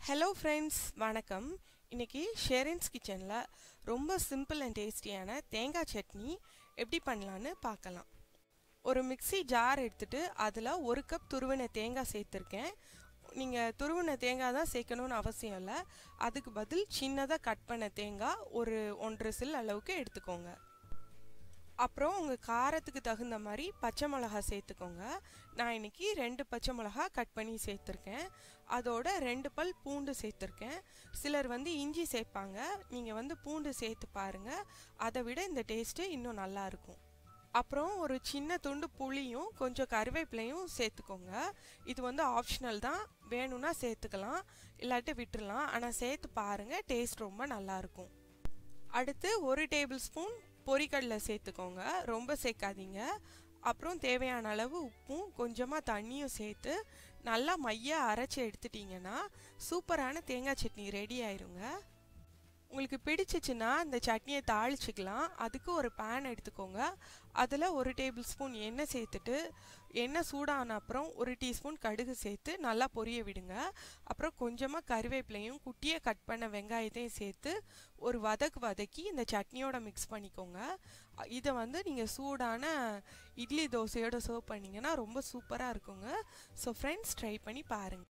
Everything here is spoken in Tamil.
ஹலோ ஃப்ரெண்ட்ஸ் வணக்கம் இன்னைக்கு ஷெரின்ஸ் கிச்சனில் ரொம்ப சிம்பிள் அண்ட் டேஸ்டியான தேங்காய் சட்னி எப்படி பண்ணலான்னு பார்க்கலாம் ஒரு மிக்ஸி ஜார் எடுத்துட்டு அதில் ஒரு கப் துருவின தேங்காய் சேர்த்துருக்கேன் நீங்கள் துருவின தேங்காய் தான் சேர்க்கணும்னு அவசியம் இல்லை அதுக்கு பதில் சின்னதாக கட் பண்ண தேங்காய் ஒரு ஒன்றரை சில் அளவுக்கு எடுத்துக்கோங்க அப்புறம் உங்கள் காரத்துக்கு தகுந்த மாதிரி பச்சை மிளகா சேர்த்துக்கோங்க நான் இன்னைக்கு ரெண்டு பச்சை மிளகா கட் பண்ணி சேர்த்துருக்கேன் அதோட ரெண்டு பல் பூண்டு சேர்த்துருக்கேன் சிலர் வந்து இஞ்சி சேர்ப்பாங்க நீங்கள் வந்து பூண்டு சேர்த்து பாருங்கள் அதை விட இந்த டேஸ்ட்டு இன்னும் நல்லா இருக்கும் அப்புறம் ஒரு சின்ன துண்டு புளியும் கொஞ்சம் கருவேப்பிலையும் சேர்த்துக்கோங்க இது வந்து ஆப்ஷனல் தான் வேணும்னா சேர்த்துக்கலாம் இல்லாட்டி விட்டுறலாம் ஆனால் சேர்த்து பாருங்கள் டேஸ்ட் ரொம்ப நல்லாயிருக்கும் அடுத்து ஒரு டேபிள் ஸ்பூன் பொரிக்கடலை சேர்த்துக்கோங்க ரொம்ப சேர்க்காதீங்க அப்புறம் தேவையான அளவு உப்பும் கொஞ்சமாக தண்ணியும் சேர்த்து நல்லா மைய அரைச்சி எடுத்துட்டிங்கன்னா சூப்பரான தேங்காய் சட்னி ரெடி ஆயிருங்க உங்களுக்கு பிடிச்சிச்சுன்னா இந்த சட்னியை தாளிச்சிக்கலாம் அதுக்கு ஒரு பேன் எடுத்துக்கோங்க அதில் ஒரு டேபிள் ஸ்பூன் எண்ணெய் சேர்த்துட்டு எண்ணெய் சூடான அப்புறம் ஒரு டீஸ்பூன் கடுகு சேர்த்து நல்லா பொரிய விடுங்க அப்புறம் கொஞ்சமாக கருவேப்பிலையும் குட்டியாக கட் பண்ண வெங்காயத்தையும் சேர்த்து ஒரு வதக்கு வதக்கி இந்த சட்னியோட மிக்ஸ் பண்ணிக்கோங்க இதை வந்து நீங்கள் சூடான இட்லி தோசையோட சர்வ் பண்ணிங்கன்னா ரொம்ப சூப்பராக இருக்குங்க ஸோ ஃப்ரெண்ட்ஸ் ட்ரை பண்ணி பாருங்கள்